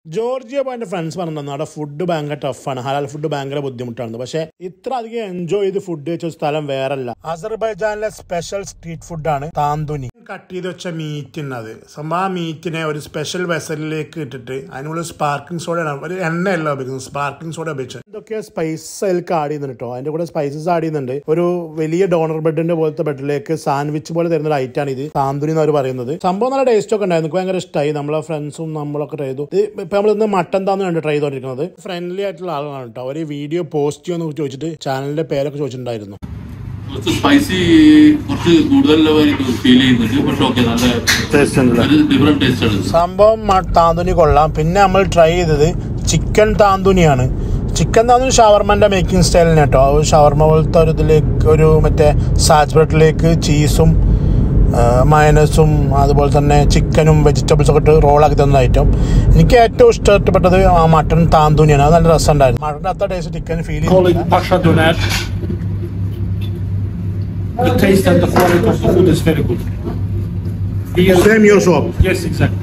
Georgia പോയ എൻ്റെ friends പറഞ്ഞു അവിടെ ഫുഡ് ഭയങ്കര ടഫാണ് ഹലാൽ ഫുഡ് ഭയങ്കര ബുദ്ധിമുട്ടാണ് പക്ഷെ ഇത്ര അധികം എൻജോയ് ചെയ്ത് ഫുഡ് വെച്ച ഒരു സ്ഥലം വേറല്ല അസർബൈജാനിലെ സ്പെഷ്യൽ സ്ട്രീറ്റ് ഫുഡാണ് താന്തുനി കട്ട് ചെയ്ത് വെച്ച മീറ്റ് അത് സംഭവം ആ മീറ്റിനെ ഒരു സ്പെഷ്യൽ വെസലിലേക്ക് ഇട്ടിട്ട് അതിനുള്ള സ്പാർക്കിംഗ് സോഡയാണ് ഒരു എണ്ണയല്ല ഉപയോഗിക്കുന്നത് സ്പാർക്കിംഗ് സോഡ ഉപയോഗിച്ചത് ഇതൊക്കെ സ്പൈസ് അതിലേക്ക് ആഡ് ചെയ്യുന്നുണ്ട് കേട്ടോ അതിന്റെ കൂടെ സ്പൈസസ് ആഡ് ചെയ്യുന്നുണ്ട് ഒരു വലിയ ഡോണർ ബെഡിന്റെ പോലത്തെ ബെഡിലേക്ക് സാൻഡ്വിച്ച് പോലെ തരുന്ന ഒരു ഐറ്റാണ് ഇത് താന്തുനി എന്ന് അവർ പറയുന്നത് സംഭവം നല്ല ടേസ്റ്റ് ഒക്കെ ഉണ്ടായിരുന്നു എനിക്ക് ഭയങ്കര ഇഷ്ടമായി നമ്മളെ ഫ്രണ്ട്സും നമ്മളൊക്കെ ട്രൈ ചെയ്തു ഇത് ഇപ്പൊ നമ്മൾ ഇന്ന് മട്ടൻ താന്ന് കണ്ട് ട്രൈ ചെയ്തോണ്ടിരിക്കുന്നത് ഫ്രണ്ട്ലി ആയിട്ടുള്ള ആളാണ് കേട്ടോ അവർ വീഡിയോ പോസ്റ്റ് ചെയ്യുമെന്ന് ചോദിച്ചിട്ട് ചാനലിന്റെ പേരൊക്കെ ചോദിച്ചിട്ടുണ്ടായിരുന്നു കുറച്ച് സ്പൈസി കുറച്ച് കൂടുതൽ ഫീൽ ചെയ്യുന്നുണ്ട് പക്ഷെ ഓക്കെ നല്ല ടേസ്റ്റ് ഉണ്ടല്ലോ ഒരു ഡിഫറെന്റ് ടേസ്റ്റ് ആണ് സംഭവം മ- താന്തൂനി കൊള്ളാം പിന്നെ നമ്മൾ ട്രൈ ചെയ്തത് ചിക്കൻ താന്തൂനിയാണ് ചിക്കൻ താന്തൂനി ഷവർമന്റെ മേക്കിംഗ് സ്റ്റൈലിന് കേട്ടോ അത് ഷവർമ പോലത്തെ ഒരു ഇതിലേക്ക് ഒരു മറ്റേ സാച്ച് ബ്രെഡിലേക്ക് ചീസും മയനസും അതുപോലെ തന്നെ ചിക്കനും വെജിറ്റബിൾസും ഒക്കെ ഇട്ട് റോളാക്കി തന്ന ഐറ്റം എനിക്ക് ഏറ്റവും ഇഷ്ടപ്പെട്ടത് ആ മട്ടൺ താന്തൂനിയാണ് അത് നല്ല രസമുണ്ടായിരുന്നു മട്ടൻ്റെ അത്ര taste chicken feel call it Pasha Doner. The taste and the quality of the food is very good. Here, same your shop yes, exactly.